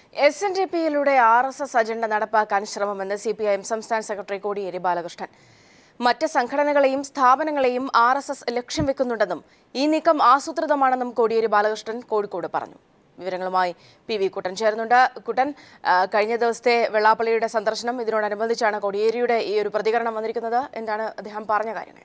S N D പിയിലൂടെ R S S agenda നടപ്പാക്കാൻ ശ്രമമെന്ന് സി പി ഐ എം സംസ്ഥാന സെക്രട്ടറി കോടിയേരി ബാലകൃഷ്ണൻ മറ്റ് സംഘടനകളെയും സ്ഥാപനങ്ങളെയും ആർ എസ് എസ് ലക്ഷ്യം വെക്കുന്നുണ്ടെന്നും ഈ നീക്കം ആസൂത്രിതമാണെന്നും കോടിയേരി ബാലകൃഷ്ണൻ കോഴിക്കോട് പറഞ്ഞു വിവരങ്ങളുമായി പി വി കുട്ടൻ ചേർന്നുണ്ട് കുട്ടൻ ആ, കഴിഞ്ഞ ദിവസത്തെ വെള്ളാപ്പള്ളിയുടെ സന്ദർശനം ഇതിനോടനുബന്ധിച്ചാണ് കോടിയേരിയുടെ ഈ ഒരു പ്രതികരണം വന്നിരിക്കുന്നത് എന്താണ് അദ്ദേഹം പറഞ്ഞ കാര്യങ്ങൾ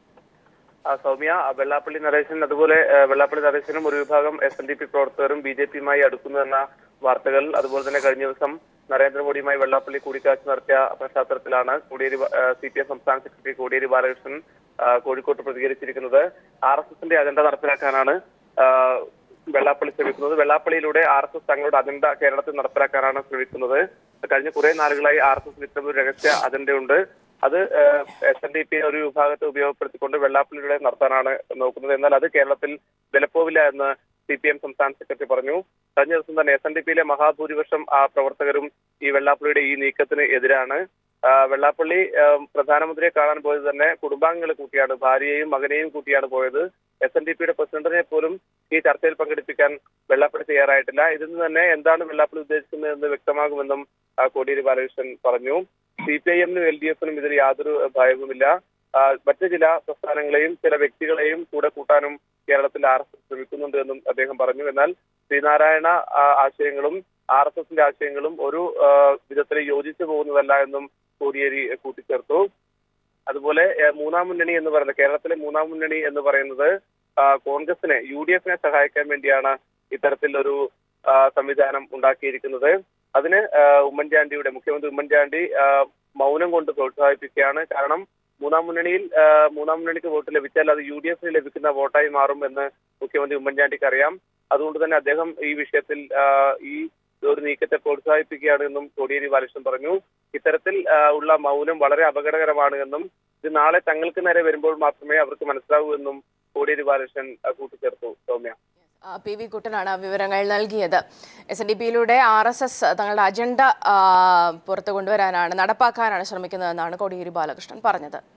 ആ, സൗമ്യ ആ, വെള്ളാപ്പള്ളി നരേശൻ അതുപോലെ ആ, വെള്ളാപ്പള്ളി നരേശനും ഒരു വിഭാഗം എസ് എൻ ഡി പി പ്രവർത്തകരും ബി ജെ പിയുമായി അടുക്കുന്നു എന്ന വാർത്തകൾ അതുപോലെ തന്നെ കഴിഞ്ഞ ദിവസം നരേന്ദ്രമോദിയുമായി വെള്ളാപ്പള്ളി കൂടിക്കാഴ്ച നടത്തിയ പശ്ചാത്തലത്തിലാണ് കോടിയേരി സി പി എം സംസ്ഥാന സെക്രട്ടറി കോടിയേരി ബാലകൃഷ്ണൻ ആ, കോഴിക്കോട്ട് പ്രതികരിച്ചിരിക്കുന്നത് ആർ എസ് എസിന്റെ അജണ്ട നടപ്പിലാക്കാനാണ് ആ, വെള്ളാപ്പള്ളി ശ്രമിക്കുന്നത് വെള്ളാപ്പള്ളിയിലൂടെ ആർ എസ് എസ് തങ്ങളുടെ അജണ്ട കേരളത്തിൽ നടപ്പിലാക്കാനാണ് ശ്രമിക്കുന്നത് കഴിഞ്ഞ കുറെ നാളുകളായി ആർ എസ് എസിന് ഇത്തരം ഒരു രഹസ്യ അജണ്ടയുണ്ട് അത് എസ് എൻ ഡി പി ഒരു വിഭാഗത്തെ ഉപയോഗപ്പെടുത്തിക്കൊണ്ട് വെള്ളാപ്പള്ളിയുടെ നടത്താനാണ് നോക്കുന്നത് എന്നാൽ അത് കേരളത്തിൽ വിലപ്പോവില്ല എന്ന് സി പി എം സംസ്ഥാന സെക്രട്ടറി പറഞ്ഞു കഴിഞ്ഞ ദിവസം തന്നെ എസ് എൻ ഡി പിയിലെ മഹാഭൂരിപക്ഷം ആ പ്രവർത്തകരും ഈ വെള്ളാപ്പള്ളിയുടെ ഈ നീക്കത്തിന് എതിരാണ് ആ, വെള്ളാപ്പള്ളി ആ, പ്രധാനമന്ത്രിയെ കാണാൻ പോയത് തന്നെ കുടുംബാംഗങ്ങളെ കൂട്ടിയാണ് ഭാര്യയെയും മകനെയും കൂട്ടിയാണ് പോയത് എസ് എൻ ഡി പിയുടെ പ്രസിഡന്റിനെ പോലും ഈ ചർച്ചയിൽ പങ്കെടുപ്പിക്കാൻ വെള്ളാപ്പള്ളി തയ്യാറായിട്ടില്ല ഇതിൽ നിന്ന് തന്നെ എന്താണ് വെള്ളാപ്പള്ളി ഉദ്ദേശിക്കുന്നത് എന്ന് വ്യക്തമാകുമെന്നും ആ, കോടിയേരി ബാലകൃഷ്ണൻ പറഞ്ഞു സി പി ഐ എമ്മിനും എൽ ഡി എഫിനും ഇതിൽ യാതൊരു ഭയവുമില്ല ആ, മറ്റു ചില പ്രസ്ഥാനങ്ങളെയും ചില വ്യക്തികളെയും കൂടെ കൂട്ടാനും കേരളത്തിൽ ആർ എസ് എസ് ശ്രമിക്കുന്നുണ്ട് എന്നും അദ്ദേഹം പറഞ്ഞു എന്നാൽ ശ്രീനാരായണ ആ, ആശയങ്ങളും ആർ എസ് എസിന്റെ ആശയങ്ങളും ഒരു ആ, വിധത്തിൽ യോജിച്ചു പോകുന്നതല്ല എന്നും കോടിയേരി കൂട്ടിച്ചേർത്തു അതുപോലെ ഏഹ്, മൂന്നാം മുന്നണി എന്ന് പറയുന്നത് കേരളത്തിലെ മൂന്നാം മുന്നണി എന്ന് പറയുന്നത് ആ, കോൺഗ്രസിനെ യു ഡി എഫിനെ സഹായിക്കാൻ വേണ്ടിയാണ് ഇത്തരത്തിലൊരു ആ, സംവിധാനം ഉണ്ടാക്കിയിരിക്കുന്നത് അതിന് ആ, ഉമ്മൻചാണ്ടിയുടെ മുഖ്യമന്ത്രി ഉമ്മൻചാണ്ടി ആ, മൗനം കൊണ്ട് പ്രോത്സാഹിപ്പിക്കുകയാണ് കാരണം മൂന്നാം മുന്നണിയിൽ ആ, മൂന്നാം മുന്നണിക്ക് വോട്ട് ലഭിച്ചാൽ അത് യു ഡി എഫിന് ലഭിക്കുന്ന വോട്ടായി മാറും എന്ന് മുഖ്യമന്ത്രി ഉമ്മൻചാണ്ടിക്ക് അറിയാം അതുകൊണ്ട് തന്നെ അദ്ദേഹം ഈ വിഷയത്തിൽ ആ, ഈ ഒരു നീക്കത്തെ പ്രോത്സാഹിപ്പിക്കുകയാണ് എന്നും കോടിയേരി ബാലകൃഷ്ണൻ പറഞ്ഞു ഇത്തരത്തിൽ ആ, ഉള്ള മൗനം വളരെ അപകടകരമാണ് എന്നും ഇത് നാളെ തങ്ങൾക്ക് നേരെ വരുമ്പോൾ മാത്രമേ അവർക്ക് മനസ്സിലാവൂ എന്നും കോടിയേരി ബാലകൃഷ്ണൻ ആ, കൂട്ടിച്ചേർത്തു സൗമ്യ ആ, പി വി കുട്ടനാണ് ആ വിവരങ്ങൾ നൽകിയത് എസ് എൻ ഡി പിയിലൂടെ ആർ എസ് എസ് തങ്ങളുടെ അജണ്ട ആ, പുറത്തു കൊണ്ടുവരാനാണ് നടപ്പാക്കാനാണ് ശ്രമിക്കുന്നതെന്നാണ് കോടിയേരി ബാലകൃഷ്ണൻ പറഞ്ഞത്